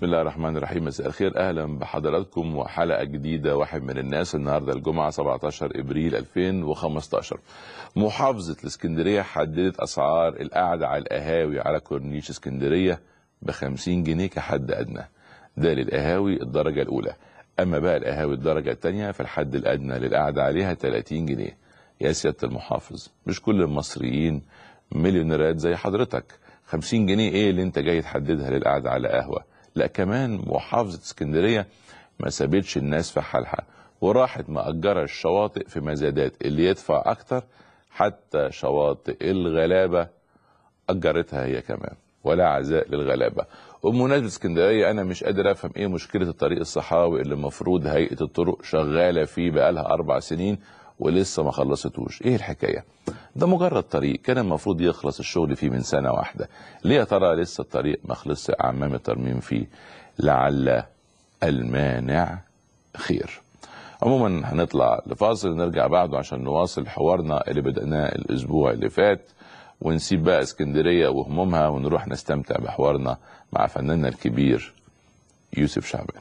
بسم الله الرحمن الرحيم مساء الخير اهلا بحضراتكم وحلقه جديده واحد من الناس النهارده الجمعه 17 ابريل 2015 محافظه الاسكندريه حددت اسعار القعده على القهاوي على كورنيش اسكندريه ب 50 جنيه كحد ادنى ده للقهاوي الدرجه الاولى اما بقى القهاوي الدرجه الثانيه فالحد الادنى للقعده عليها 30 جنيه يا سياده المحافظ مش كل المصريين مليونيرات زي حضرتك 50 جنيه ايه اللي انت جاي تحددها للقعده على قهوه لا كمان محافظه اسكندريه ما سابتش الناس في حالها وراحت مأجرة الشواطئ في مزادات اللي يدفع أكتر حتى شواطئ الغلابة أجرتها هي كمان ولا عزاء للغلابة وبمناسبة اسكندرية أنا مش قادر أفهم إيه مشكلة الطريق الصحراوي اللي المفروض هيئة الطرق شغالة فيه بقالها أربع سنين ولسه ما خلصتوش إيه الحكاية ده مجرد طريق كان المفروض يخلص الشغل فيه من سنة واحدة ليه يا ترى لسه الطريق ما خلصش أعمام الترميم فيه لعل المانع خير عموما هنطلع لفاصل ونرجع بعده عشان نواصل حوارنا اللي بدأناه الأسبوع اللي فات ونسيب بقى اسكندرية وهمومها ونروح نستمتع بحوارنا مع فناننا الكبير يوسف شعبان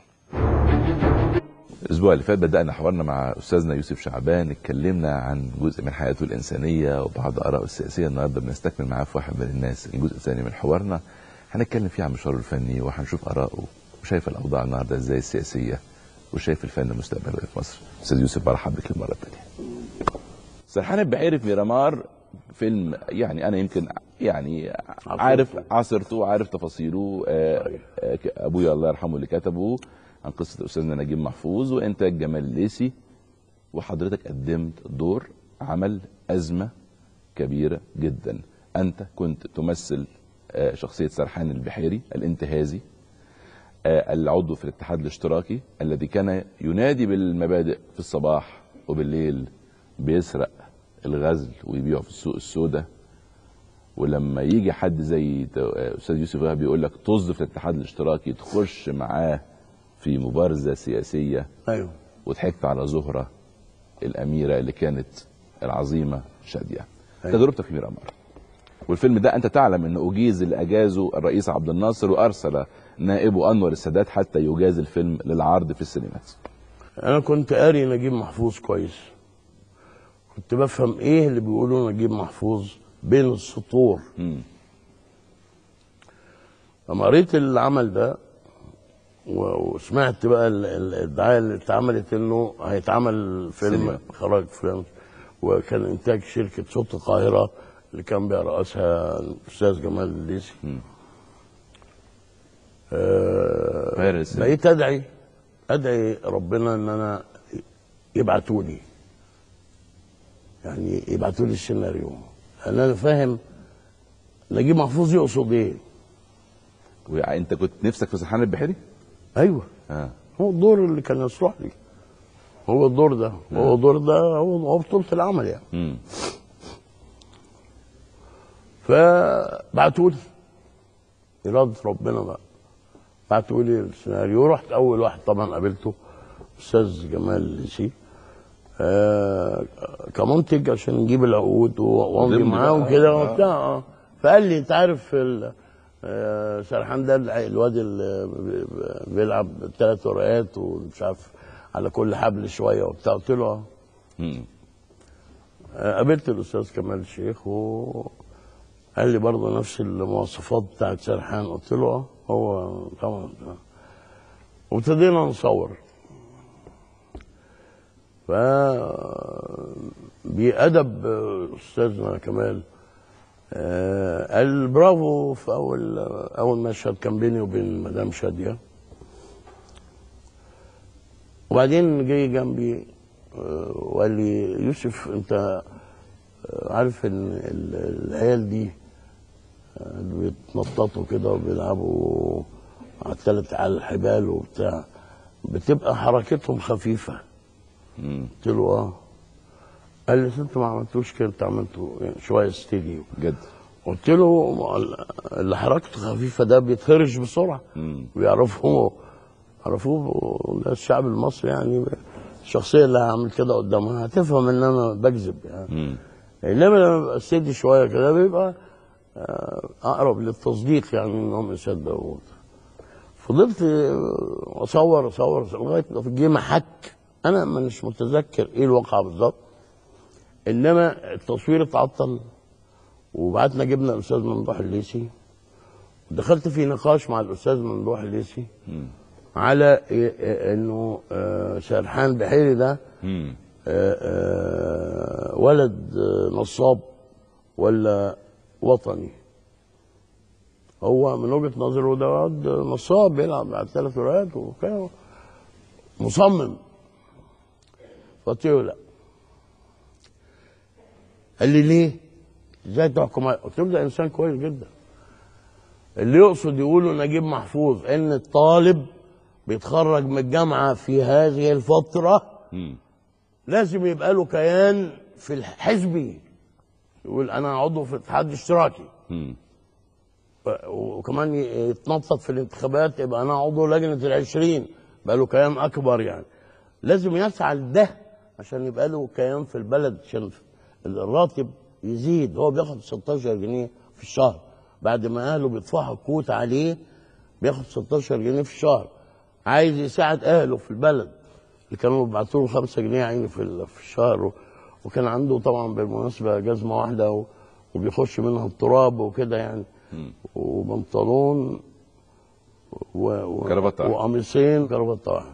الاسبوع اللي فات بدانا حوارنا مع استاذنا يوسف شعبان اتكلمنا عن جزء من حياته الانسانيه وبعض ارائه السياسيه النهارده بنستكمل معاه في واحد من الناس الجزء الثاني من حوارنا هنتكلم فيه عن مشواره الفني وهنشوف اراءه وشايف الاوضاع النهارده ازاي السياسيه وشايف الفن مستقبله في مصر استاذ يوسف برحب بك المره الثانيه سرحان البحيري في ميرامار فيلم يعني انا يمكن يعني عارف عاصرته وعارف تفاصيله آه، آه، ابويا الله يرحمه اللي كتبه عن قصه استاذنا نجيب محفوظ وانتاج جمال الليسي وحضرتك قدمت دور عمل ازمه كبيره جدا انت كنت تمثل آه، شخصيه سرحان البحيري الانتهازي آه، العضو في الاتحاد الاشتراكي الذي كان ينادي بالمبادئ في الصباح وبالليل بيسرق الغزل ويبيعه في السوق السوداء ولما يجي حد زي ت- آه، استاذ يوسف وهب بيقول لك طز في الاتحاد الاشتراكي تخش معاه في مبارزه سياسيه ايوه وضحكت على زهره الاميره اللي كانت العظيمه شاديه أيوة. تجربتك في ميرامار والفيلم ده انت تعلم انه اجيز اللي اجازه الرئيس عبد الناصر وارسل نائبه انور السادات حتى يجاز الفيلم للعرض في السينمات انا كنت قاري نجيب محفوظ كويس كنت بفهم ايه اللي بيقولوا نجيب محفوظ بين السطور مم. لما قريت العمل ده و- وسمعت بقى ال- ال- الدعايه اللي اتعملت انه هيتعمل فيلم سينما. خراج فيلم وكان انتاج شركه صوت القاهره اللي كان بيرأسها الاستاذ جمال الليثي آه فارس. بقيت ادعي ادعي ربنا ان انا يبعتوا لي يعني يبعتوا لي السيناريو لان انا فاهم نجيب محفوظ يقصد ايه وانت كنت نفسك في سرحان البحيري؟ ايوه اه هو الدور اللي كان يصلح لي هو الدور ده هو الدور ده هو هو بطولة العمل يعني مم. فبعتوا لي إرادة ربنا بقى بعتوا لي السيناريو رحت أول واحد طبعا قابلته أستاذ جمال الليسي آه كمنتج عشان نجيب العقود و- وامضي ضمن معاه بقى. وكده آه. وبتاع آه. فقال لي انت عارف ال- آه، سرحان ده الع- الواد اللي بي- بي- بيلعب ثلاث ورقات ومش عارف على كل حبل شويه وبتاع قلت له اه مم. آه، قابلت الاستاذ كمال الشيخ وقال لي برضه نفس المواصفات بتاعت سرحان قلت له اه هو طبعا آه. وابتدينا نصور ف بأدب آه، أستاذنا كمال آه، قال برافو في أول أول مشهد كان بيني وبين مدام شادية وبعدين جه جنبي آه، وقال لي يوسف أنت آه، عارف إن ال- العيال دي آه، اللي بيتنططوا كده وبيلعبوا على التلات على الحبال وبتاع بتبقى حركتهم خفيفة مم. قلت له اه قال لي "أصل انت ما عملتوش كده انت عملته يعني شويه ستيدي جد قلت له "ما اللي حركته خفيفه ده بيتهرش بسرعه مم. بيعرفوه عرفوه ده الشعب المصري يعني الشخصيه اللي هعمل كده قدامها هتفهم ان انا بكذب يعني مم. انما لما ببقى ستيدي شويه كده بيبقى آه، اقرب للتصديق يعني انهم يصدقوا فضلت آه، اصور اصور أصور لغايه ما جه محك انا مش متذكر ايه الواقعه بالظبط انما التصوير اتعطل وبعتنا جبنا الاستاذ ممدوح الليسي دخلت في نقاش مع الاستاذ ممدوح الليسي على إيه- إيه انه آه، سرحان بحيري ده مم. آه، آه، ولد آه، نصاب ولا وطني هو من وجهه نظره ده ولد نصاب بيلعب على ثلاث ورقات وكده مصمم قلت له لا قال لي ليه؟ ازاي تحكم عليه؟ قلت له ده انسان كويس جدا اللي يقصد يقوله نجيب محفوظ ان الطالب بيتخرج من الجامعه في هذه الفتره مم. لازم يبقى له كيان في الحزبي يقول انا عضو في اتحاد اشتراكي مم. وكمان يتنطط في الانتخابات يبقى انا عضو لجنه العشرين بقى له كيان اكبر يعني لازم يسعى لده عشان يبقى له كيان في البلد عشان الراتب يزيد هو بياخد 16 جنيه في الشهر بعد ما اهله بيدفعوا كوت عليه بياخد 16 جنيه في الشهر عايز يساعد اهله في البلد اللي كانوا بيبعتوا له 5 جنيه عيني في ال- في الشهر و- وكان عنده طبعا بالمناسبه جزمه واحده و- وبيخش منها التراب وكده يعني وبنطلون و... و... كرافتة. وقميصين كرافته واحده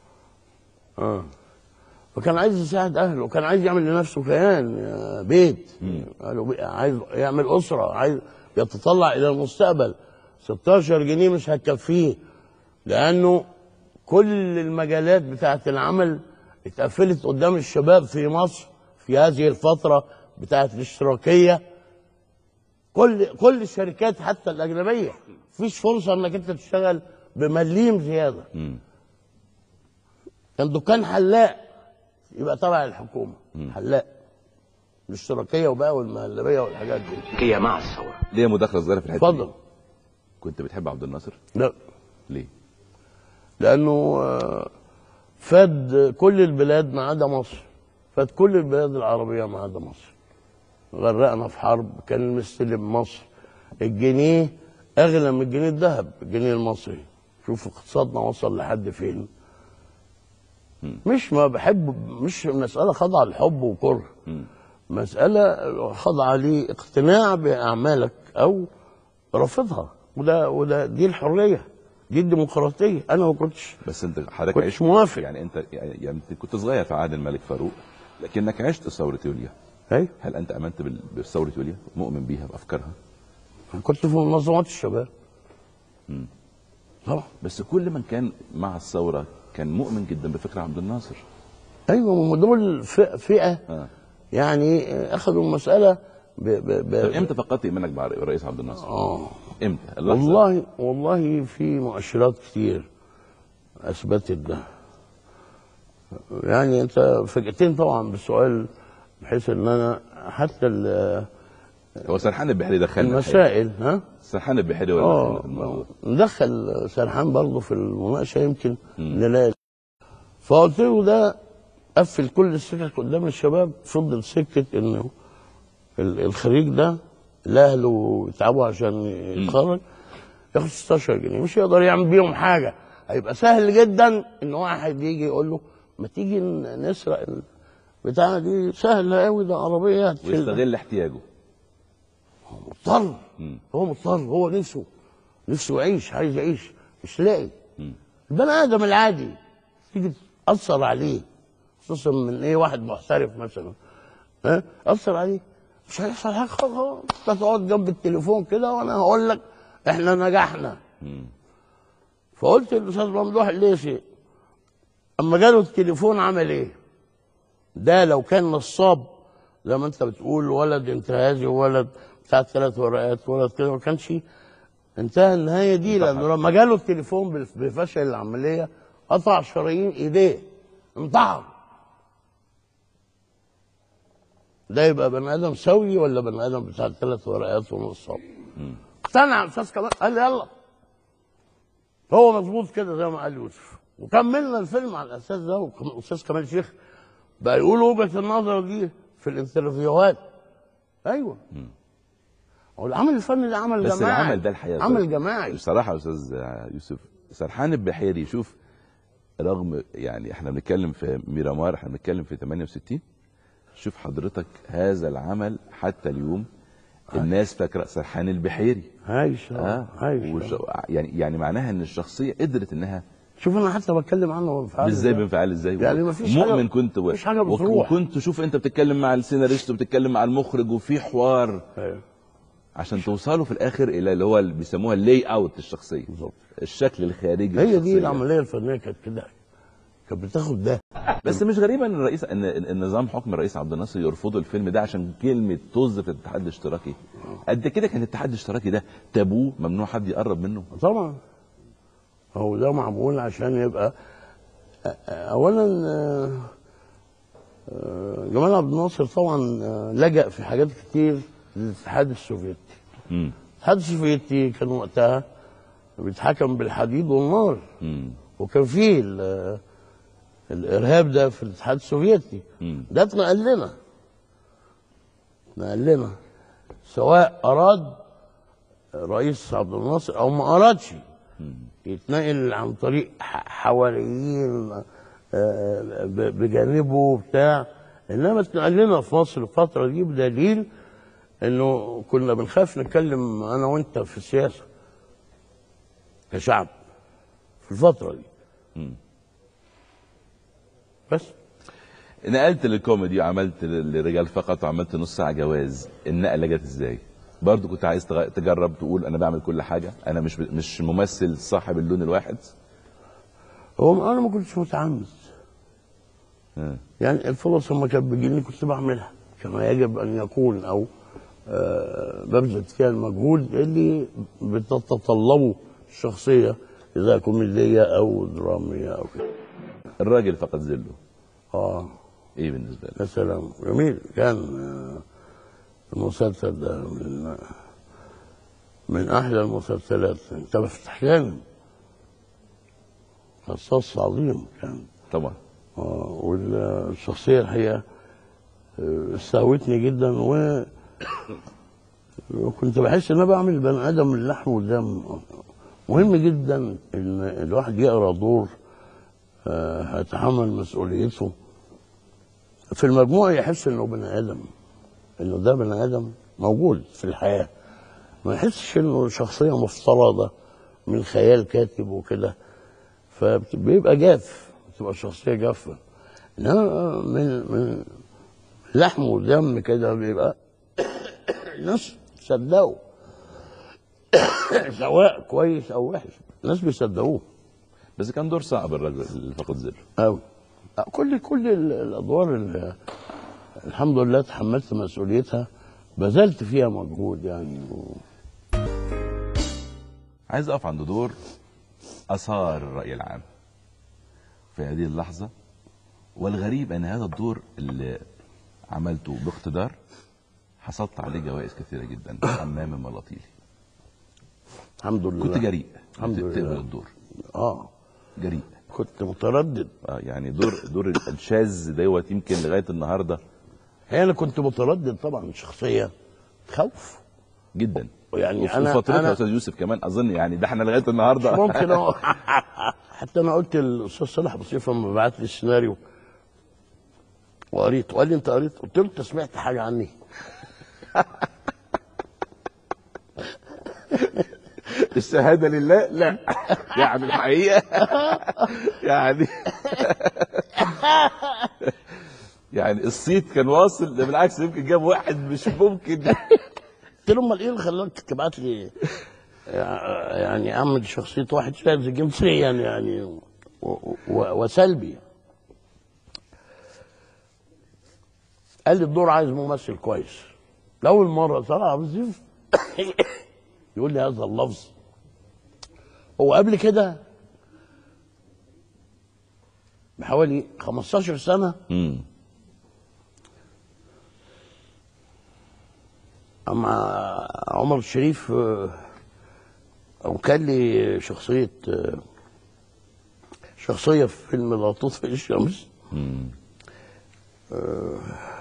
اه فكان عايز يساعد اهله وكان عايز يعمل لنفسه كيان آه، بيت قالوا بي- عايز يعمل اسره عايز يتطلع الى المستقبل 16 جنيه مش هتكفيه لانه كل المجالات بتاعه العمل اتقفلت قدام الشباب في مصر في هذه الفتره بتاعه الاشتراكيه كل كل الشركات حتى الاجنبيه مفيش فرصه انك انت تشتغل بمليم زياده مم. كان دكان حلاق يبقى تبع الحكومه حلاق الاشتراكيه وبقى والمهلبيه والحاجات دي هي مع الثورة ليه مداخله صغيره في الحته اتفضل دي؟ كنت بتحب عبد الناصر لا ليه لانه آه، فاد كل البلاد ما عدا مصر فاد كل البلاد العربيه ما عدا مصر غرقنا في حرب كان مستلم مصر الجنيه اغلى من الجنيه الذهب الجنيه المصري شوف اقتصادنا وصل لحد فين مش ما بحب مش مسألة خاضعة لحب وكره مسألة خاضعة لاقتناع بأعمالك أو رفضها وده وده دي الحرية دي الديمقراطية أنا ما كنتش بس انت حضرتك كنتش عشت موافق. يعني انت يعني انت كنت صغير في عهد الملك فاروق لكنك عشت ثوره يوليا أيوة هل انت امنت بال- بثوره يوليا مؤمن بيها بافكارها كنت في منظمات الشباب طبعا بس كل من كان مع الثوره كان مؤمن جدا بفكر عبد الناصر ايوه ما دول ف- فئه آه. يعني اخذوا المساله ب ب ب طب امتى فقدت ايمانك بالرئيس عبد الناصر؟ اه امتى؟ اللحظة. والله والله في مؤشرات كتير اثبتت ده يعني انت فاجئتني طبعا بالسؤال بحيث ان انا حتى ال- هو سرحان البحري دخلنا الحقيقة. المسائل ها سرحان البحري ولا دخلنا في اه الموضوع ندخل سرحان برضه في المناقشه يمكن نلاقي فقلت له ده قفل كل السكك قدام الشباب فضل سكه انه ال- الخريج ده لا اهله يتعبوا عشان يتخرج ياخد 16 جنيه مش يقدر يعمل بيهم حاجه هيبقى سهل جدا ان واحد يجي يقول له ما تيجي ن- نسرق بتاع دي سهله قوي ده عربيه هتشيل ده. ويستغل احتياجه مضطر هو مضطر هو نفسه نفسه يعيش عايز يعيش مش لاقي البني ادم العادي تيجي تاثر عليه خصوصا من ايه واحد محترف مثلا ها اثر عليه مش هيحصل حاجه خالص خالص. انت تقعد جنب التليفون كده وانا هقول لك احنا نجحنا فقلت للاستاذ ممدوح الليثي اما جاله التليفون عمل ايه؟ ده لو كان نصاب زي ما انت بتقول ولد انتهازي وولد بتاع ثلاث ورقات ولد كده ما كانش انتهى النهايه دي لانه لما جاله التليفون بف- بفشل العمليه قطع شرايين ايديه انتحر ده يبقى بني ادم سوي ولا بني ادم بتاع ثلاث ورقات ونصاب اقتنع استاذ كمال قال لي يلا هو مظبوط كده زي ما قال يوسف وكملنا الفيلم على الاساس ده والاستاذ كمال شيخ بقى يقول وجهه النظر دي في الانترفيوهات ايوه هو العمل الفني ده عمل بس جماعي العمل ده الحقيقه عمل جماعي بصراحه يا استاذ يوسف سرحان البحيري شوف رغم يعني احنا بنتكلم في ميرامار احنا بنتكلم في 68 شوف حضرتك هذا العمل حتى اليوم الناس فاكره سرحان البحيري عايش اه اه عايش وش... آه. يعني يعني معناها ان الشخصيه قدرت انها شوف انا حتى بتكلم عنه وانفعال ازاي بانفعال ازاي يعني مفيش مؤمن حاجة- كنت و... مفيش حاجة وك- بتروح. وكنت شوف انت بتتكلم مع السيناريست وبتتكلم مع المخرج وفي حوار أيوة. عشان توصلوا في الاخر الى اللي هو اللي بيسموها اللاي اوت الشخصيه بالظبط. الشكل الخارجي هي دي للشخصية. العمليه الفنيه كانت كده كانت بتاخد ده بس مش غريبه ان الرئيس ان إن نظام حكم الرئيس عبد الناصر يرفضوا الفيلم ده عشان كلمه طز في الاتحاد الاشتراكي قد كده كان الاتحاد الاشتراكي ده تابوه ممنوع حد يقرب منه طبعا هو ده معمول عشان يبقى أ- اولا آه، آه، جمال عبد الناصر طبعا آه، لجأ في حاجات كتير للاتحاد السوفيتي امم الاتحاد السوفيتي كان وقتها بيتحكم بالحديد والنار امم وكان فيه ال- الارهاب ده في الاتحاد السوفيتي مم. ده اتنقل لنا اتنقل لنا سواء اراد رئيس عبد الناصر او ما ارادش يتنقل عن طريق ح- حواريين آه، ب- بجانبه بتاع انما اتنقل لنا في مصر الفتره دي بدليل انه كنا بنخاف نتكلم انا وانت في السياسه كشعب في الفتره دي مم. بس نقلت للكوميدي وعملت للرجال فقط وعملت نص ساعه جواز النقله جت ازاي برضه كنت عايز تغ- تجرب تقول انا بعمل كل حاجه انا مش مش ممثل صاحب اللون الواحد هو انا ما كنتش متعمد آه. يعني الفرص لما كانت بتجيني كنت بعملها كما يجب ان يكون او آه، ببذل فيها المجهود اللي بتتطلبه الشخصيه اذا كوميديه او دراميه او كده الراجل فقد ذله اه ايه بالنسبه لك يا سلام جميل كان آه، المسلسل ده من من احلى المسلسلات انت مفتح كان قصاص عظيم كان طبعا آه، والشخصية الحقيقة آه، استهوتني جدا و وكنت بحس ان انا بعمل بني ادم من لحم ودم مهم جدا ان الواحد يقرا دور آه، هيتحمل مسؤوليته في المجموع يحس انه بني ادم انه ده بني ادم موجود في الحياه ما يحسش انه شخصيه مفترضه من خيال كاتب وكده فبيبقى جاف بتبقى شخصيه جافه انما من من لحم ودم كده بيبقى الناس صدقوا سواء كويس او وحش الناس بيصدقوه بس كان دور صعب الراجل اللي فقد ذله قوي كل كل ال- الادوار اللي الحمد لله تحملت مسؤوليتها بذلت فيها مجهود يعني و... عايز اقف عند دور اثار الراي العام في هذه اللحظه والغريب ان هذا الدور اللي عملته باقتدار حصلت عليه جوائز كثيره جدا حمام الملاطيلي الحمد لله كنت جريء الحمد كنت تقبل لله. الدور اه جريء كنت متردد اه يعني دور دور الشاذ دوت يمكن لغايه النهارده هي انا كنت متردد طبعا شخصيه خوف جدا يعني وف- انا وفترتها يا انا استاذ يوسف كمان اظن يعني ده احنا لغايه النهارده ممكن أقول حتى انا قلت للاستاذ صالح بصيف لما بعت لي السيناريو وقريت وقال لي انت قريت قلت له انت سمعت حاجه عني الشهاده لله لا يعني الحقيقه يعني يعني الصيت كان واصل ده بالعكس يمكن جاب واحد مش ممكن قلت له امال ايه اللي خلاك تبعت لي يعني اعمل شخصيه واحد شاذ جنسيا يعني و- و- وسلبي قال لي الدور عايز ممثل كويس لاول مره طلع بزيف يقول لي هذا اللفظ هو قبل كده بحوالي 15 سنه مم. اما عمر الشريف آه، وكان لي شخصية آه، شخصية في فيلم لا تطفئ الشمس مم. آه،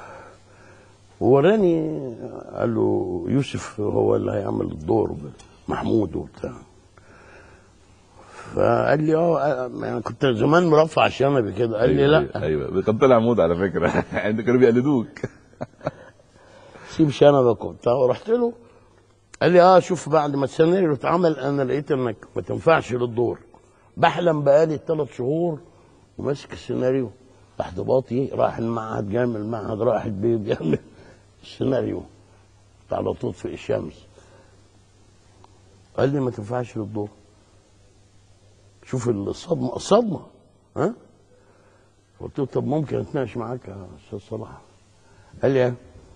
ووراني قال له يوسف هو اللي هيعمل الدور محمود وبتاع فقال لي اه يعني كنت زمان مرفع شنبي كده قال لي أيوة لا ايوه ايوه كان طلع مود على فكره انت كانوا بيقلدوك سيب شنبك وبتاع ورحت له قال لي اه شوف بعد ما السيناريو اتعمل انا لقيت انك ما تنفعش للدور بحلم بقالي ثلاث شهور وماسك السيناريو تحت باطي رايح المعهد جاي من المعهد رايح البيت بيعمل السيناريو بتاع لطوط في الشمس قال لي ما تنفعش للدور شوف الصدمه الصدمه ها قلت له طب ممكن اتناقش معاك يا استاذ صلاح قال لي إيه؟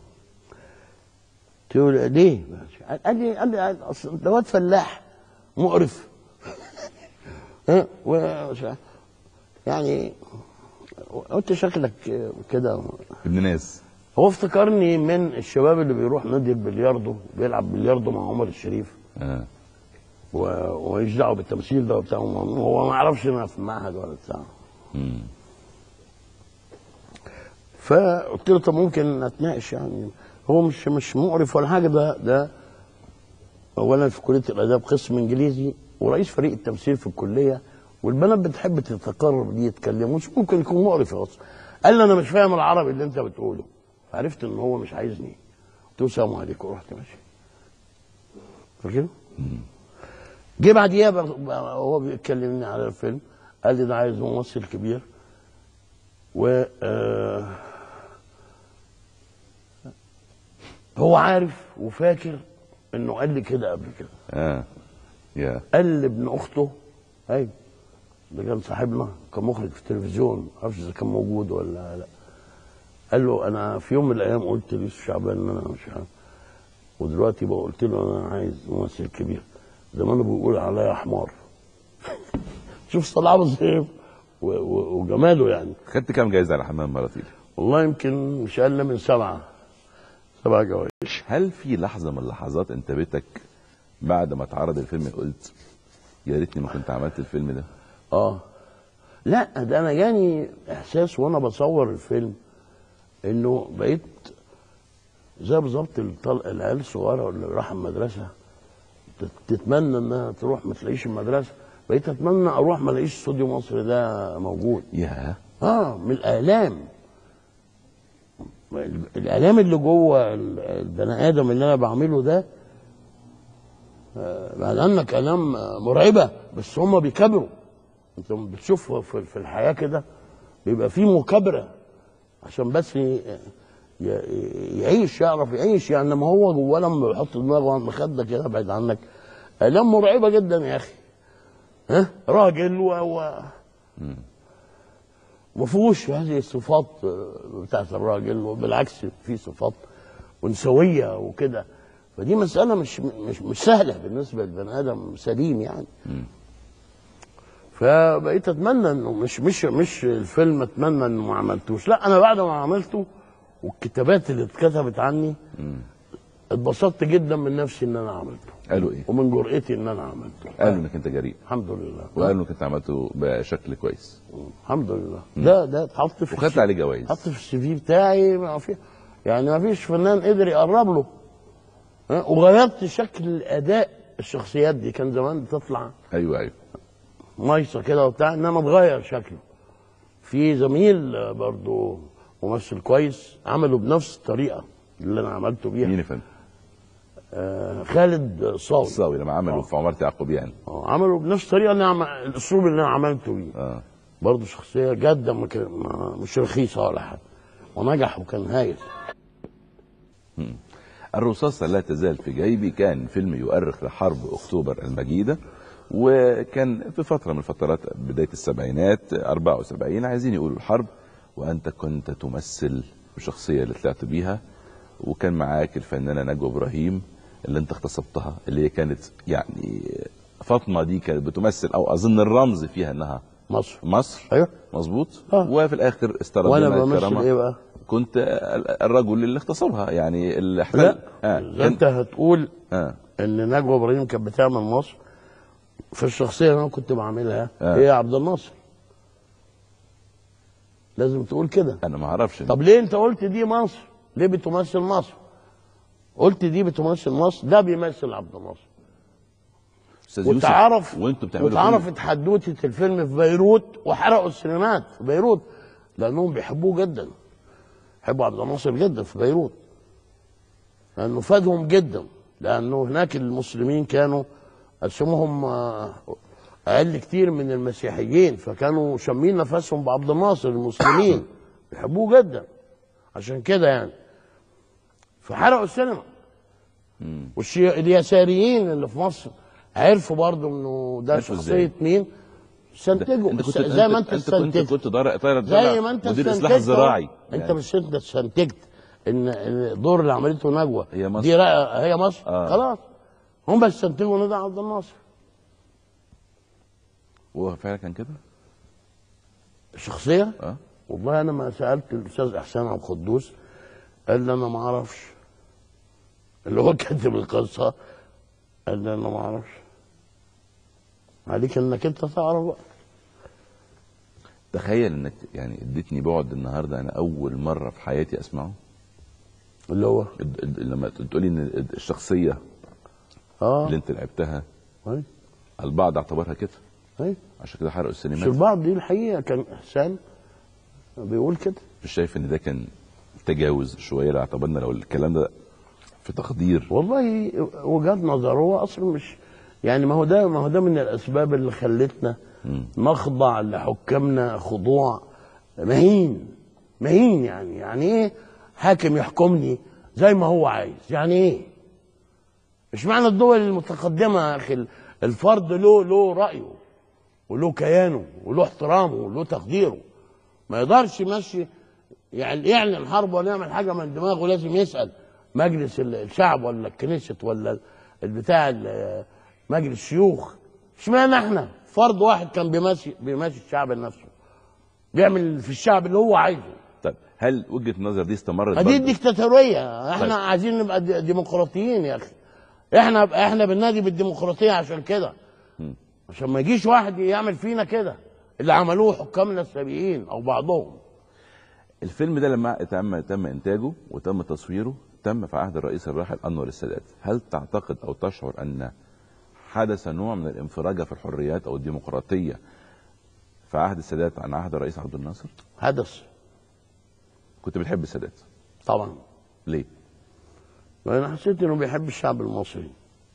قلت له ليه؟ قال لي قال لي اصل ده واد فلاح مقرف ها و- يعني انت شكلك كده ابن ناس هو افتكرني من الشباب اللي بيروح نادي البلياردو بيلعب بلياردو مع عمر الشريف اه و- وماليش دعوه بالتمثيل ده وبتاع هو ما يعرفش انا في المعهد ولا بتاع مم. فقلت له طب ممكن اتناقش يعني هو مش مش مقرف ولا حاجه ده ده اولا في كليه الاداب قسم انجليزي ورئيس فريق التمثيل في الكليه والبنات بتحب تتقرب دي يتكلموا مش ممكن يكون مقرف اصلا قال لي انا مش فاهم العربي اللي انت بتقوله عرفت ان هو مش عايزني قلت له السلام عليكم ورحت ماشي فاكر؟ جه بعديها بقى- بقى هو بيكلمني على الفيلم قال لي ده عايز ممثل كبير و آه، هو عارف وفاكر انه قال لي كده قبل كده اه يا قال لابن اخته ايوه ده كان صاحبنا كان مخرج في التلفزيون ما اعرفش اذا كان موجود ولا لا قال له انا في يوم من الايام قلت ليوسف شعبان ان انا مش عارف ودلوقتي بقى قلت له انا عايز ممثل كبير زمان بيقول عليا حمار شوف صلاح ازاي و- و- وجماله يعني خدت كام جايزه على حمام مراتيل والله يمكن مش اقل من سبعه سبعه جوائز هل في لحظه من اللحظات انتابتك بعد ما اتعرض الفيلم قلت يا ريتني ما كنت عملت الفيلم ده اه لا ده انا جاني احساس وانا بصور الفيلم انه بقيت زي بالظبط الطل- العيال الصغيره اللي راح المدرسه تت- تتمنى انها تروح ما تلاقيش المدرسه بقيت اتمنى اروح ما الاقيش استوديو مصر ده موجود يا اه من الالام الالام اللي جوه ال- البني ادم اللي انا بعمله ده آه، بعد عنك الام آه، مرعبه بس هم بيكبروا انت لما بتشوف في في الحياه كده بيبقى في مكابره عشان بس ي- ي- يعيش يعرف يعيش يعني لما هو جواه لما بيحط دماغه على المخده كده بعيد عنك الام مرعبه جدا يا اخي ها راجل و, و... ما فيهوش هذه الصفات آه، بتاعت الراجل وبالعكس في صفات ونسويه وكده فدي مسألة مش مش مش سهلة بالنسبة لبني آدم سليم يعني فبقيت أتمنى إنه مش مش مش الفيلم أتمنى إنه ما عملتوش لا أنا بعد ما عملته والكتابات اللي اتكتبت عني اتبسطت جدا من نفسي إن أنا عملته قالوا ايه ومن جرأتي إن أنا عملته قالوا انك انت جريء الحمد لله وقالوا انك انت عملته بشكل كويس الحمد لله ده ده اتحط في وخدت عليه جوائز حط في السي في بتاعي ما في يعني ما فيش فنان قدر يقرب له ها؟ وغيرت شكل اداء الشخصيات دي كان زمان بتطلع ايوه ايوه مايصه كده وبتاع انما اتغير شكله في زميل آه، برضو ممثل كويس عمله بنفس الطريقه اللي انا عملته مين بيها يا فندم؟ آه خالد صاوي الصاوي لما عملوا في عمارة يعقوب يعني آه، عمله بنفس الطريقه اللي عم... الاسلوب اللي انا عملته بيه اه برضه شخصيه جاده ما كان- ما- مش رخيصه ولا حاجه ونجح وكان هايل الرصاصة لا تزال في جيبي كان فيلم يؤرخ لحرب أكتوبر المجيدة وكان في فترة من فترات بداية السبعينات 74 عايزين يقولوا الحرب وأنت كنت تمثل الشخصية اللي طلعت بيها وكان معاك الفنانة نجوى إبراهيم اللي أنت اغتصبتها اللي هي كانت يعني فاطمة دي كانت بتمثل أو أظن الرمز فيها إنها مصر مصر ايوه مظبوط آه. وفي الآخر استردنا وانا بمثل الكرامة ايه بقى؟ كنت الرجل اللي اغتصبها يعني اللي احتل لا آه. ده انت هتقول آه. ان نجوى ابراهيم كانت بتعمل مصر في الشخصيه اللي انا كنت بعملها آه. هي عبد الناصر لازم تقول كده انا ما اعرفش طب ليه انت قلت دي مصر ليه بتمثل مصر قلت دي بتمثل مصر ده بيمثل عبد الناصر استاذ يوسف وتعرف وانتوا بتعملوا فيلم. وتعرفت حدوته الفيلم في بيروت وحرقوا السينمات في بيروت لانهم بيحبوه جدا بيحبوا عبد الناصر جدا في بيروت لانه فادهم جدا لانه هناك المسلمين كانوا اسمهم آه، اقل كتير من المسيحيين فكانوا شامين نفسهم بعبد الناصر المسلمين بيحبوه جدا عشان كده يعني فحرقوا السينما واليساريين اللي في مصر عرفوا برضه انه ده عرفوا إزاي؟ شخصيه مين استنتجوا انت كنت زي ما انت انت كنت استنتجت كنت طارق طارق زي ما انت مدير استنتجت الاصلاح الزراعي انت يعني. مش انت استنتجت ان إن الدور اللي عملته نجوى هي مصر. دي رأ- هي مصر آه. خلاص هم استنتجوا ان ده عبد الناصر وهو فعلا كان كده الشخصيه اه والله انا ما سالت الاستاذ احسان عبد القدوس قال لي انا ما اعرفش اللي هو كاتب القصه قال لي انا ما اعرفش عليك انك انت تعرف بقى تخيل انك يعني اديتني بعد النهارده انا اول مره في حياتي اسمعه اللي هو اد- اد- لما تقولي ان الشخصيه اه اللي انت لعبتها أي. البعض اعتبرها كده أي. عشان كده حرقوا مش السينمات البعض دي الحقيقه كان احسان بيقول كده مش شايف ان ده كان تجاوز شويه لو اعتبرنا لو الكلام ده في تقدير والله وجهات نظر هو اصلا مش يعني ما هو ده ما هو ده من الاسباب اللي خلتنا نخضع لحكامنا خضوع مهين مهين يعني يعني ايه حاكم يحكمني زي ما هو عايز يعني ايه مش معنى الدول المتقدمه يا اخي الفرد له له رايه وله كيانه وله احترامه وله تقديره ما يقدرش يمشي يعني يعلن حرب ولا يعمل حاجه من دماغه لازم يسال مجلس ال- الشعب ولا الكنيست ولا البتاع ال- مجلس الشيوخ اشمعنى احنا فرد واحد كان بيمشي بيمشي الشعب لنفسه بيعمل في الشعب اللي هو عايزه طيب هل وجهه النظر دي استمرت دي برضه؟ الديكتاتوريه احنا طيب. عايزين نبقى دي- ديمقراطيين يا اخي احنا احنا بننادي بالديمقراطيه عشان كده عشان ما يجيش واحد يعمل فينا كده اللي عملوه حكامنا السابقين او بعضهم الفيلم ده لما تم تم انتاجه وتم تصويره تم في عهد الرئيس الراحل انور السادات هل تعتقد او تشعر ان حدث نوع من الانفراجه في الحريات او الديمقراطيه في عهد السادات عن عهد الرئيس عبد الناصر حدث كنت بتحب السادات طبعا ليه وانا حسيت انه بيحب الشعب المصري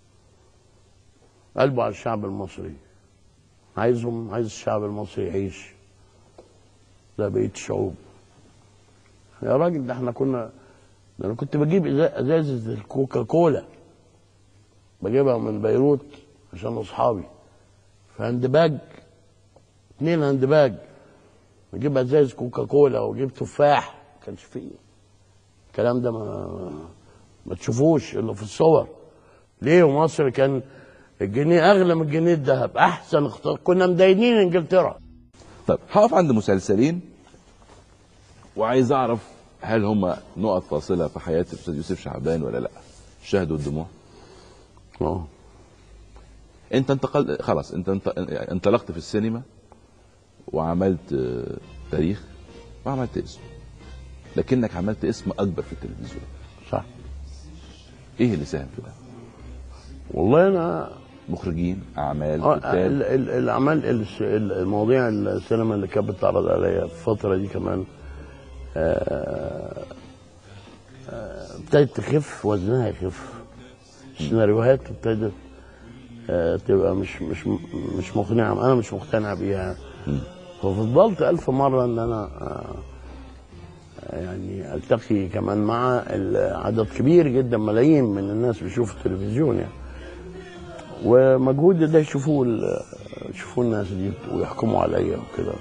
قلبه على الشعب المصري عايزهم عايز الشعب المصري يعيش زي بقيه الشعوب يا راجل ده احنا كنا ده انا كنت بجيب إزا- ازازه الكوكا كولا بجيبها من بيروت عشان اصحابي في هاند باج اتنين هاند باج بجيب ازاز كوكا كولا وجيب تفاح ما كانش فيه الكلام ده ما ما تشوفوش الا في الصور ليه ومصر كان الجنيه اغلى من الجنيه الذهب احسن اختيار كنا مدينين انجلترا طيب هقف عند مسلسلين وعايز اعرف هل هم نقط فاصله في حياه الاستاذ يوسف شعبان ولا لا الشهد والدموع اه انت انتقلت خلاص انت انت- انطلقت في السينما وعملت آه، تاريخ وعملت اسم لكنك عملت اسم اكبر في التلفزيون صح ايه اللي ساهم في ده والله انا مخرجين اعمال آه، ال- كتاب ال- الاعمال الس- ال- المواضيع السينما اللي كانت بتعرض عليا في الفتره دي كمان آه، آه، ابتدت تخف وزنها يخف السيناريوهات ابتدت آه، تبقى مش مش مش مقنعه انا مش مقتنع بيها ففضلت ألف مرة إن أنا آه، يعني ألتقي كمان مع ال- عدد كبير جدا ملايين من الناس بيشوفوا التلفزيون يعني ومجهودي ده يشوفوه ال- يشوفوه الناس دي ويحكموا عليا وكده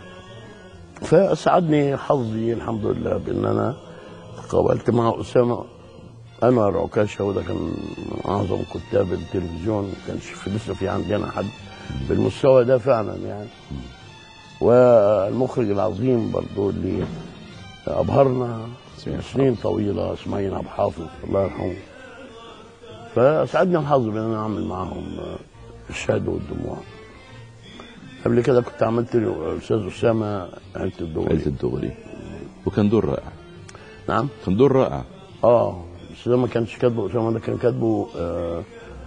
فأسعدني حظي الحمد لله بإن أنا تقابلت مع أسامة أنور عكاشة وده كان من أعظم كتاب التلفزيون ما كانش في لسه في عندنا حد بالمستوى ده فعلا يعني والمخرج العظيم برضو اللي أبهرنا اسماعيل سنين طويلة اسماعيل عبد الحافظ الله يرحمه فأسعدني الحظ بأن أنا أعمل معهم الشهد والدموع قبل كده كنت عملت الأستاذ أسامة عيلة الدولي عيلة الدغري وكان دور رائع نعم كان دور رائع اه بس ده ما كانش كاتبه أسامة ده كان كاتبه آه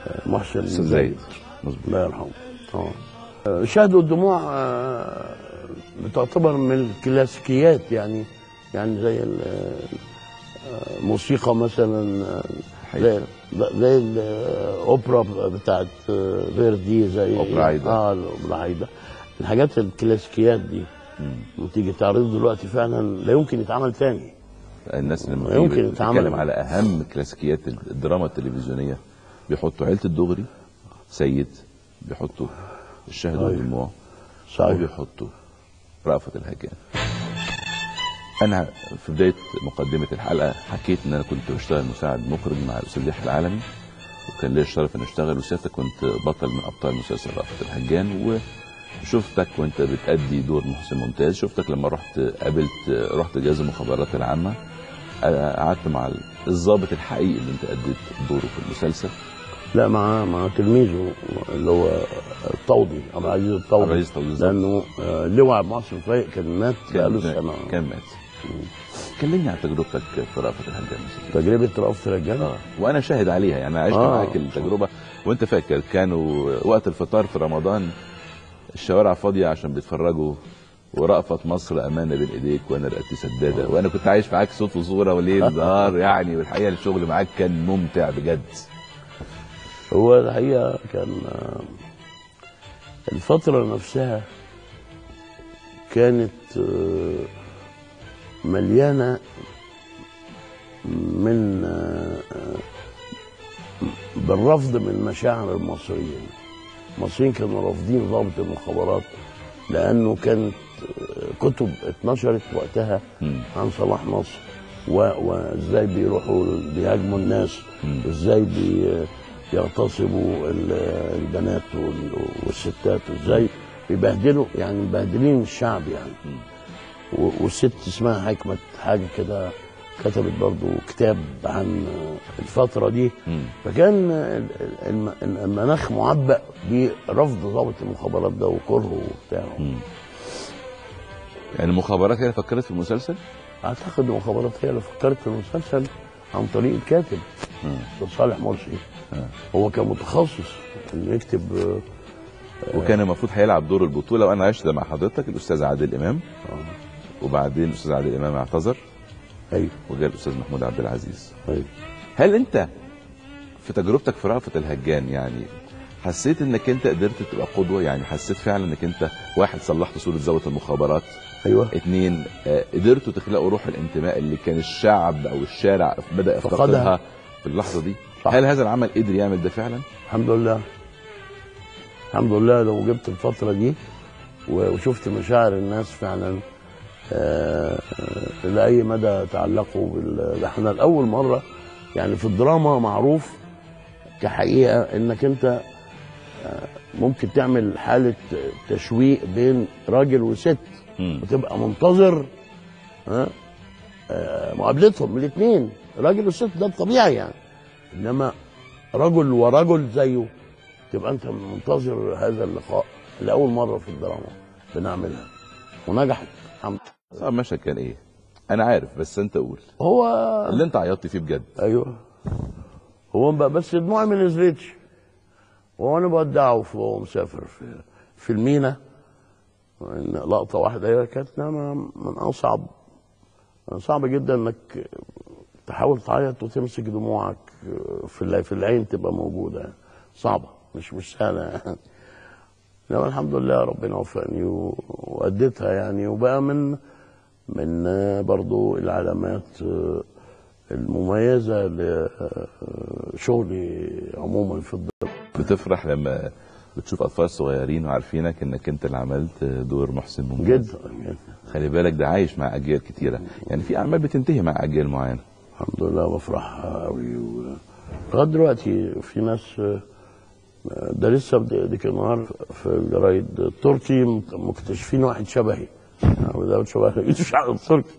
محسن استاذ زايد زايد مظبوط الله يرحمه اه شهدوا الدموع آه، بتعتبر من الكلاسيكيات يعني يعني زي ال- آه، الموسيقى مثلا آه، زي زي الاوبرا بتاعت آه، فيردي زي أوبرا عايدة. اه الاوبرا عايده الحاجات الكلاسيكيات دي وتيجي تعرض دلوقتي فعلا لا يمكن يتعمل تاني الناس اللي ما يمكن بتيجي يتعمل. بتتكلم على اهم كلاسيكيات الدراما التلفزيونيه بيحطوا عيله الدغري سيد بيحطوا الشهد أيوة. والدموع صحيح وبيحطوا رأفت الهجان انا في بدايه مقدمه الحلقه حكيت ان انا كنت بشتغل مساعد مخرج مع الاستاذ يحيى العالمي وكان ليا الشرف ان اشتغل وسيادتك كنت بطل من ابطال مسلسل رأفت الهجان وشفتك وانت بتأدي دور محسن ممتاز شفتك لما رحت قابلت رحت جهاز المخابرات العامه قعدت مع الضابط الحقيقي اللي انت اديت دوره في المسلسل لا مع مع تلميذه اللي هو الطوضي عبد العزيز الطوضي عبد العزيز الطوضي بالظبط. لانه آه، لواء عبد المحسن فايق كان مات بقاله سنه كان مات كلمني عن تجربتك في رأفت الهجان يا سيدي. تجربه رأفت الرجال اه وانا شاهد عليها يعني عشت آه. معاك التجربه وانت فاكر كانوا وقت الفطار في رمضان الشوارع فاضيه عشان بيتفرجوا ورأفت مصر امانه بين ايديك وانا رقبتي سداده وانا كنت عايش معاك صوت وصوره وليل نهار يعني والحقيقه الشغل معاك كان ممتع بجد هو الحقيقه كان آه، الفتره نفسها كانت آه، مليانه من آه، آه، بالرفض من مشاعر المصريين المصريين كانوا رافضين ضابط المخابرات لانه كانت آه، كتب اتنشرت وقتها مم. عن صلاح نصر و- وازاي بيروحوا بيهاجموا الناس وازاي بي- بيغتصبوا ال- البنات وال- والستات وازاي بيبهدلوا يعني مبهدلين الشعب يعني و- والست اسمها حكمة حاجة كده كتبت برضو كتاب عن الفترة دي مم. فكان ال- الم- المناخ معبأ برفض ضابط المخابرات ده وكرهه وبتاع مم. يعني المخابرات هي اللي فكرت في المسلسل اعتقد المخابرات هي اللي فكرت في المسلسل عن طريق الكاتب مم. صالح مرسي آه. هو كان متخصص انه يكتب آه، وكان المفروض هيلعب دور البطوله وانا عشت ده مع حضرتك الاستاذ عادل امام آه، وبعدين الاستاذ عادل امام اعتذر ايوه وجاء الاستاذ محمود عبد العزيز ايوه هل انت في تجربتك في رأفت الهجان يعني حسيت انك انت قدرت تبقى قدوه يعني حسيت فعلا انك انت واحد صلحت صوره ضابط المخابرات ايوه اتنين آه، قدرتوا تخلقوا روح الانتماء اللي كان الشعب او الشارع بدا فقدها. يفتقدها في اللحظه دي صح. هل هذا العمل قدر يعمل ده فعلا؟ الحمد لله الحمد لله لو جبت الفترة دي و- وشفت مشاعر الناس فعلا آه، آه، لأي مدى تعلقوا بال ده احنا لأول مرة يعني في الدراما معروف كحقيقة انك انت آه، ممكن تعمل حالة تشويق بين راجل وست مم. وتبقى منتظر ها آه، مقابلتهم الاثنين راجل وست ده الطبيعي يعني انما رجل ورجل زيه تبقى انت منتظر هذا اللقاء لاول مره في الدراما بنعملها ونجحت الحمد لله. صعب مشهد كان ايه؟ انا عارف بس انت قول هو اللي انت عيطت فيه بجد ايوه هو بقى بس دموعي ما نزلتش وانا بودعه وهو مسافر في في المينا إن لقطه واحده هي كانت نعمة من اصعب صعب جدا انك تحاول تعيط وتمسك دموعك في الع- في العين تبقى موجوده يعني. صعبه مش مش سهله يعني انما الحمد لله ربنا وفقني و- واديتها يعني وبقى من من آه، برضو العلامات آه، المميزه لشغلي عموما في الدراما بتفرح لما بتشوف اطفال صغيرين وعارفينك انك انت اللي عملت دور محسن ممتاز جدا جدا خلي بالك ده عايش مع اجيال كتيره يعني في اعمال بتنتهي مع اجيال معينه الحمد لله بفرح قوي و... لغايه دلوقتي في ناس آه، ده لسه بدي- ديك النهار في الجرايد التركي مك- مكتشفين واحد شبهي يعني ده شبه الشعب التركي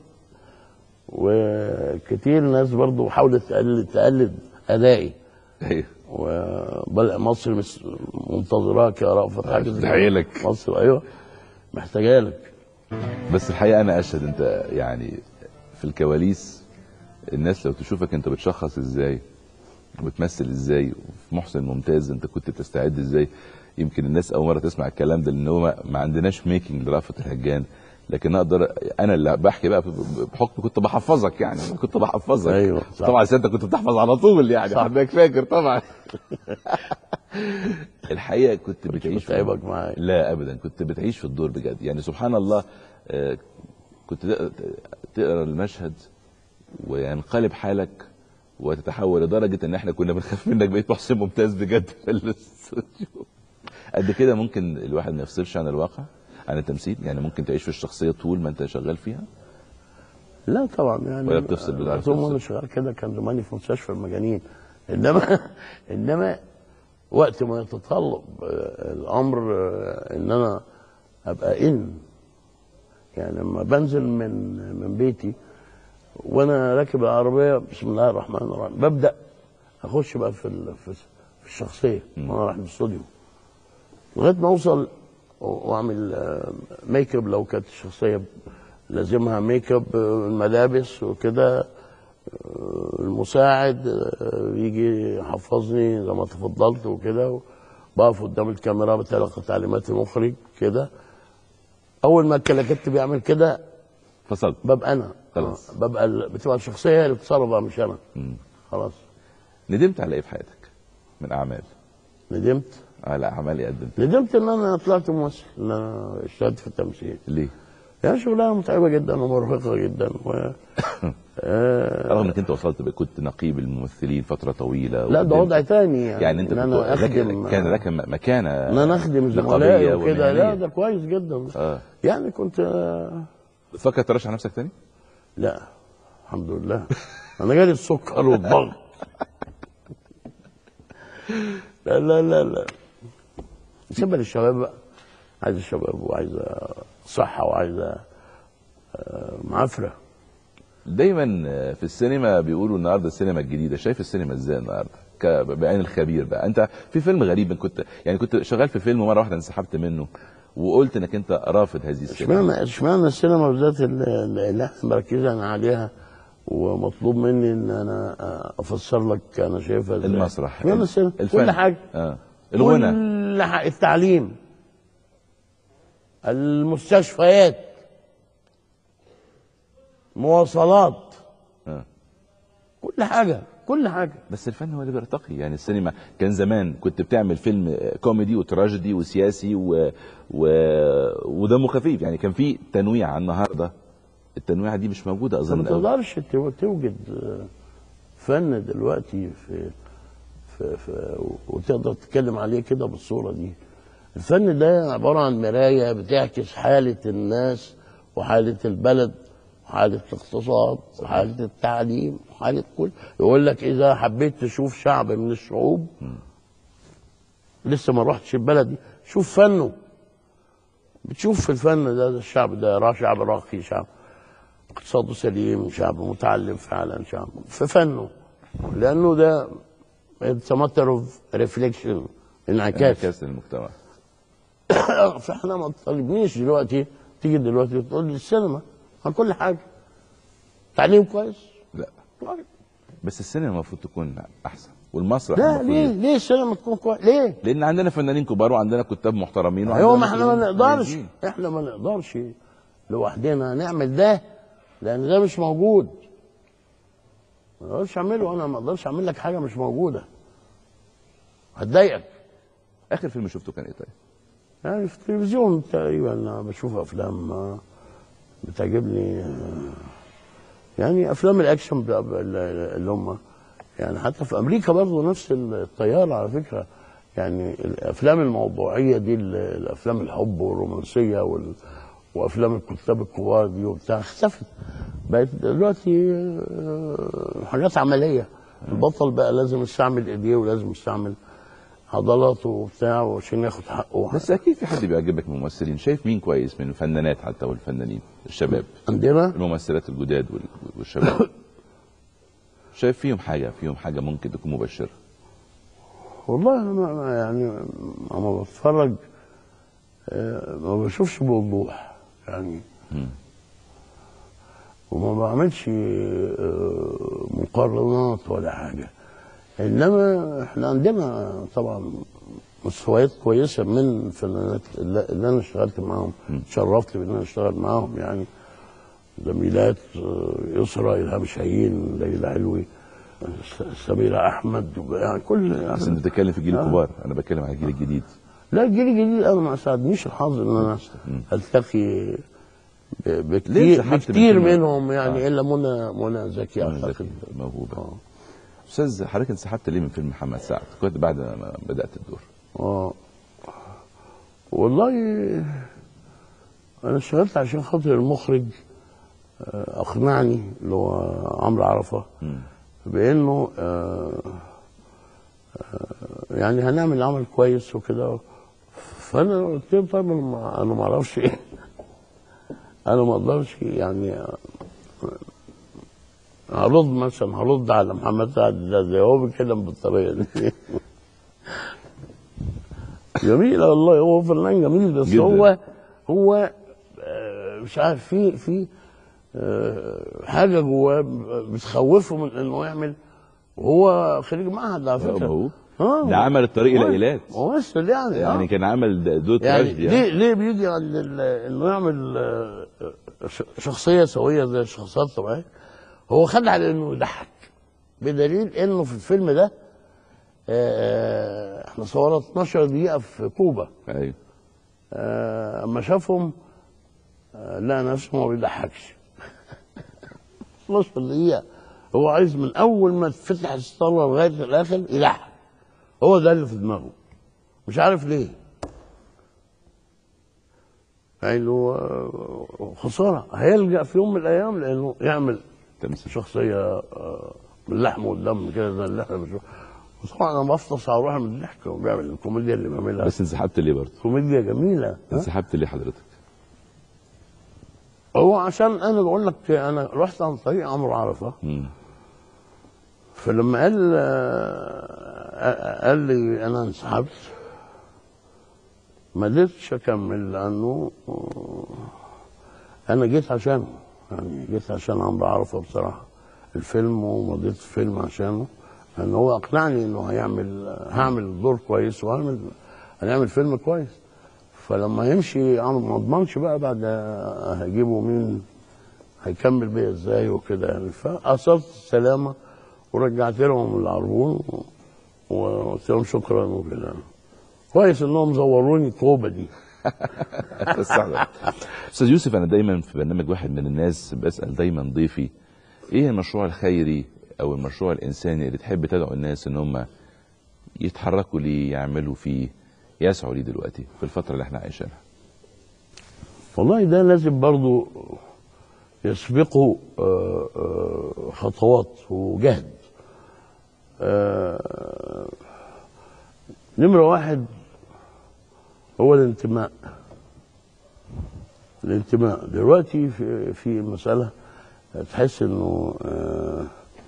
وكتير ناس برضو حاولت تقلد تقلد ادائي ايوه وبل مصر مس- منتظراك يا رأفت حاجه زي كده. تدعي لك. مصر ايوه محتاجه لك بس الحقيقه انا اشهد انت يعني في الكواليس الناس لو تشوفك انت بتشخص ازاي وبتمثل ازاي وفي محسن ممتاز انت كنت بتستعد ازاي يمكن الناس اول مره تسمع الكلام ده لان هو ما- ما عندناش ميكنج لرأفت الهجان لكن اقدر انا اللي بحكي بقى بحكم كنت بحفظك يعني كنت بحفظك أيوة، صح. طبعا انت كنت بتحفظ على طول يعني صح. حضرتك فاكر طبعا الحقيقه كنت بتعيش في- بتعبك معايا. لا ابدا كنت بتعيش في الدور بجد يعني سبحان الله آه، كنت تق- تقرا المشهد وينقلب حالك وتتحول لدرجه ان احنا كنا بنخاف منك بقيت محسن ممتاز بجد في الاستوديو قد كده ممكن الواحد ما يفصلش عن الواقع عن التمثيل يعني ممكن تعيش في الشخصيه طول ما انت شغال فيها لا طبعا يعني ولا بتفصل بالعكس طول ما انا بتفصل. شغال كده كان زماني في مستشفى المجانين انما انما وقت ما يتطلب آه، الامر آه، ان انا ابقى ان يعني لما بنزل من من بيتي وانا راكب العربيه بسم الله الرحمن الرحيم ببدا اخش بقى في ال- في في الشخصيه وانا رايح الاستوديو لغايه ما اوصل و- واعمل آه، ميك اب لو كانت الشخصيه لازمها ميك اب آه، الملابس وكده آه، المساعد آه، يجي يحفظني زي ما تفضلت وكده بقف قدام الكاميرا بتلقى تعليمات المخرج كده اول ما الكلاكيت بيعمل كده فصلت ببقى انا خلاص. آه، ببقى ال- بتبقى الشخصيه هي اللي بتتصرف بقى مش انا خلاص ندمت على ايه في حياتك من اعمال ندمت على اعمال ايه قدمت ندمت ان انا طلعت ممثل ان انا اشتغلت في التمثيل ليه يعني شغلانه متعبه جدا ومرهقه جدا و... آه رغم انك انت وصلت بقى كنت نقيب الممثلين فتره طويله لا ده وقدمت- وضع تاني يعني, يعني انت ان كنت انا لك- اخدم كان لك مكانه ان انا اخدم نقابية زملائي وكده لا ومهنية. ده كويس جدا اه يعني كنت آه تفكر ترشح نفسك تاني؟ لا الحمد لله انا جالي السكر والضغط لا لا لا لا سيبها للشباب بقى عايزه شباب وعايزه صحه وعايزه آه، معافره دايما في السينما بيقولوا النهارده السينما الجديده شايف السينما ازاي النهارده ك- بعين الخبير بقى انت في فيلم غريب كنت يعني كنت شغال في فيلم ومره واحده انسحبت منه وقلت انك انت رافض هذه السينما اشمعنى اشمعنى السينما بالذات اللي اللي احنا مركزين عليها ومطلوب مني ان انا افسر لك انا شايفها ازاي المسرح اشمعنى السينما الفن كل حاجه اه الغنى كل حاجة التعليم المستشفيات مواصلات آه. كل حاجه كل حاجه بس الفن هو اللي بيرتقي يعني السينما كان زمان كنت بتعمل فيلم كوميدي وتراجيدي وسياسي و... و... ودمه خفيف يعني كان في تنويع عن النهارده التنويع دي مش موجوده انت ما اظن أوي. تقدرش تو- توجد فن دلوقتي في في, في وتقدر تتكلم عليه كده بالصوره دي الفن ده عباره عن مرايه بتعكس حاله الناس وحاله البلد وحاله الاقتصاد وحاله التعليم وحاله كل يقول لك اذا حبيت تشوف شعب من الشعوب لسه ما رحتش البلد دي شوف فنه بتشوف في الفن ده, ده الشعب ده را- شعب راقي شعب اقتصاده سليم شعب متعلم فعلا شعب في فنه لانه ده it's a matter of reflection انعكاس انعكاس للمجتمع فاحنا ما تطالبنيش دلوقتي تيجي دلوقتي تقول لي السينما عن كل حاجه تعليم كويس لا طيب. بس السينما المفروض تكون احسن والمسرح لا المفروض ليه ليه السينما تكون كويس ليه؟ لان عندنا فنانين كبار وعندنا كتاب محترمين ايوه وعندنا ما احنا ما مخرجين نقدرش مميزين. احنا ما نقدرش لوحدنا نعمل ده لان ده مش موجود ما اقدرش اعمله انا ما اقدرش اعمل لك حاجه مش موجوده هتضايقك اخر فيلم شفته كان ايه طيب؟ يعني في التلفزيون تقريبا أنا بشوف افلام آه، بتعجبني آه، يعني افلام الاكشن بتاع- اللي هم يعني حتى في امريكا برضه نفس الطيار على فكره يعني الافلام الموضوعيه دي ال- الافلام الحب والرومانسيه وال وافلام الكتاب الكبار دي وبتاع اختفت بقت دلوقتي آه، حاجات عمليه البطل بقى لازم يستعمل ايديه ولازم يستعمل عضلاته وبتاع عشان ياخد حقه بس اكيد في حد بيعجبك من الممثلين شايف مين كويس من الفنانات حتى والفنانين الشباب عندنا الممثلات الجداد وال- والشباب شايف فيهم حاجه فيهم حاجه ممكن تكون مبشره والله انا أنا يعني لما بتفرج آه، ما بشوفش بوضوح يعني وما بعملش آه، مقارنات ولا حاجه انما احنا عندنا طبعا مستويات كويسه من الفنانات اللي اللي انا اشتغلت معاهم تشرفت بان انا اشتغل معاهم يعني زميلات آه، يسرى الهام شاهين ليلى علوي س- سميره احمد يعني كل بس انت بتتكلم في الجيل آه. الكبار انا بتكلم على الجيل الجديد لا الجيل الجديد انا ما ساعدنيش الحظ ان انا التقي ب- ليه بكتير انسحبت من بكتير الفيلم؟ منهم يعني آه. الا منى منى زكي منى اعتقد زكي موهوبه اه استاذ حضرتك انسحبت ليه من فيلم محمد سعد كنت بعد ما بدات الدور اه والله انا اشتغلت عشان خاطر المخرج آه، اقنعني اللي هو عمرو عرفه مم. بانه آه، آه، يعني هنعمل عمل كويس وكده فانا قلت له طيب انا ما- انا ما اعرفش ايه انا ما اقدرش يعني هرد مثلا هرد على محمد سعد ده زي هو بيتكلم بالطريقه دي جميل والله هو فنان جميل بس جداً. هو هو آه، مش عارف في في آه، حاجه جواه بتخوفه من انه يعمل وهو خريج معهد على فكره موهوب اه ده عمل الطريق الى ايلات ممثل يعني يعني آه. كان عمل دور يعني تراجيدي ليه يعني. ليه بيجي عند ال- انه يعمل آه، ش- شخصيه سويه زي الشخصيات الطبيعيه هو خد على انه يضحك بدليل انه في الفيلم ده آه، احنا صورنا 12 دقيقه في كوبا ايوه آه، اما شافهم آه، لقى نفسه ما بيضحكش 12 دقيقه هو عايز من اول ما تفتح الستاره لغايه الاخر يضحك هو ده اللي في دماغه مش عارف ليه يعني هو آه، خساره هيلجا في يوم من الايام لانه يعمل تمثيل شخصيه آه، باللحم والدم كده زي اللي احنا بنشوفه وطبعا انا بفطس على روحي من الضحك وبيعمل الكوميديا اللي بيعملها بس انسحبت ليه برضه كوميديا جميله ها؟ انسحبت ليه حضرتك هو عشان انا بقول لك انا رحت عن طريق عمرو عرفه مم. فلما قال آه، قال لي انا انسحبت ما قدرتش اكمل لانه آه، انا جيت عشانه يعني جيت عشان عمرو عرفه بصراحه الفيلم ومضيت الفيلم عشانه لان هو اقنعني انه هيعمل هعمل دور كويس وهعمل هنعمل فيلم كويس فلما يمشي عمرو ما اضمنش بقى بعد هيجيبوا مين هيكمل بيا ازاي وكده يعني فاصرت السلامه ورجعت لهم العربون وقلت لهم شكرا وكده كويس انهم زوروني كوبا دي بس أحلى. استاذ يوسف انا دايما في برنامج واحد من الناس بسال دايما ضيفي ايه المشروع الخيري او المشروع الانساني اللي تحب تدعو الناس ان هم يتحركوا ليه يعملوا فيه يسعوا ليه دلوقتي في الفتره اللي احنا عايشينها والله ده لازم برضو يسبقه آه، آه، خطوات وجهد آه، نمرة واحد هو الانتماء الانتماء دلوقتي في في مسألة تحس انه آه،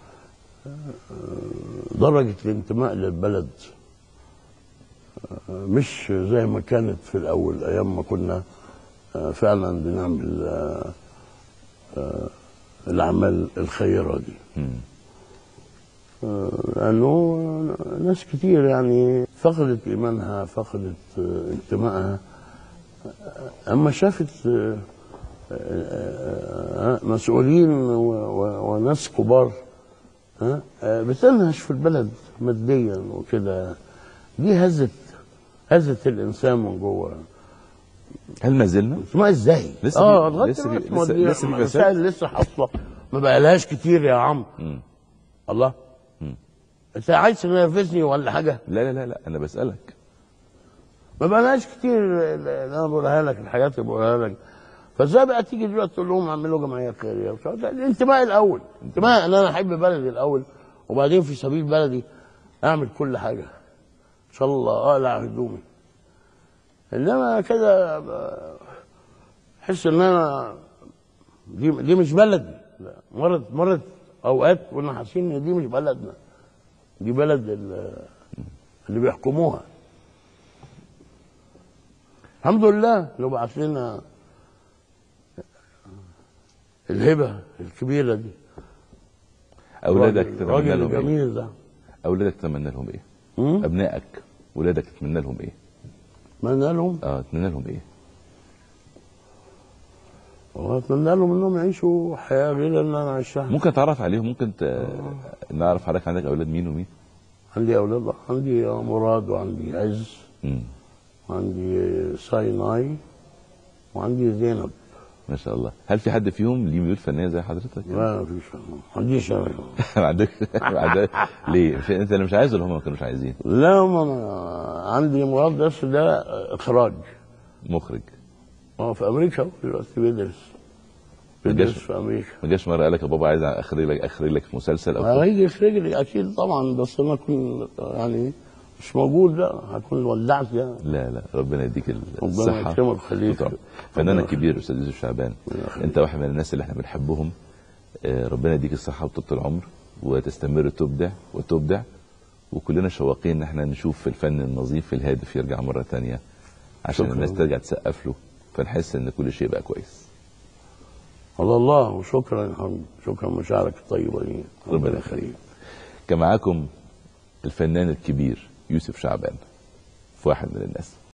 آه، درجة الانتماء للبلد آه، مش زي ما كانت في الأول أيام ما كنا آه، فعلا بنعمل آه، آه، الأعمال الخيرة دي مم. آه، لأنه ناس كتير يعني فقدت إيمانها فقدت آه، انتمائها آه، أما شافت آه، آه، آه، مسؤولين و- و- وناس كبار آه، آه، بتنهش في البلد ماديا وكده دي هزت هزت الإنسان من جوه هل ما زلنا اسمها ازاي؟ لسه اه في- لغايه لسه في- دلوقتي لسه- مودية- لسه في فساد؟ مسائل لسه حاصله ما بقالهاش كتير يا عم مم. الله مم. انت عايز تنافسني ولا حاجه؟ لا لا لا لا انا بسالك ما بقالهاش كتير اللي انا بقولها لك الحاجات اللي بقولها لك فازاي بقى تيجي دلوقتي تقول لهم اعملوا جمعيه خيريه وبتاع؟ ده الانتماء الاول انتماء ان انا احب بلدي الاول وبعدين في سبيل بلدي اعمل كل حاجه ان شاء الله اقلع هدومي انما كده ب- احس ان انا دي دي مش بلدي لا، مرت مرت اوقات كنا حاسين ان دي مش بلدنا دي بلد ال- اللي بيحكموها الحمد لله لو بعت لنا الهبه الكبيره دي اولادك الراجل- تتمنى الراجل لهم إيه؟ الجميل ده اولادك تتمنى لهم ايه مم؟ ابنائك ولادك تتمنى لهم ايه اتمنى لهم اه تتمنى لهم ايه واتمنى لهم انهم يعيشوا حياه غير اللي انا عايشها ممكن تعرف عليهم ممكن ت... نعرف حضرتك عندك اولاد مين ومين عندي اولاد عندي مراد وعندي عز مم. وعندي سايناي وعندي زينب ما شاء الله هل في حد فيهم ليه ميول فنيه زي حضرتك لا ما فيش ما عنديش أنا. ما عندك ما عندك ليه مش انت اللي مش عايز ولا هم ما كانوش عايزين لا ما أنا عندي مراد بس ده اخراج مخرج هو في امريكا هو دلوقتي بيدرس ما بيدرس جاش- في امريكا ما جاش مره قال لك يا بابا عايز اخرج لك اخرج لك في مسلسل او ما فيلم؟ هيجي يخرج لي اكيد طبعا بس انا اكون يعني مش موجود لا هكون ودعت يعني لا لا ربنا يديك ربنا الصحه يكرمك ويخليك. وطبعا. فنانك ربنا كبير استاذ يوسف شعبان انت واحد من الناس اللي احنا بنحبهم آه، ربنا يديك الصحه وطول العمر وتستمر تبدع وتبدع وكلنا شواقين ان احنا نشوف الفن النظيف الهادف يرجع مره تانية عشان شكراً. الناس ترجع تسقف له فنحس ان كل شيء بقى كويس على الله وشكرا يا حمد شكرا مشاعرك الطيبه دي ربنا يخليك كان معاكم الفنان الكبير يوسف شعبان في واحد من الناس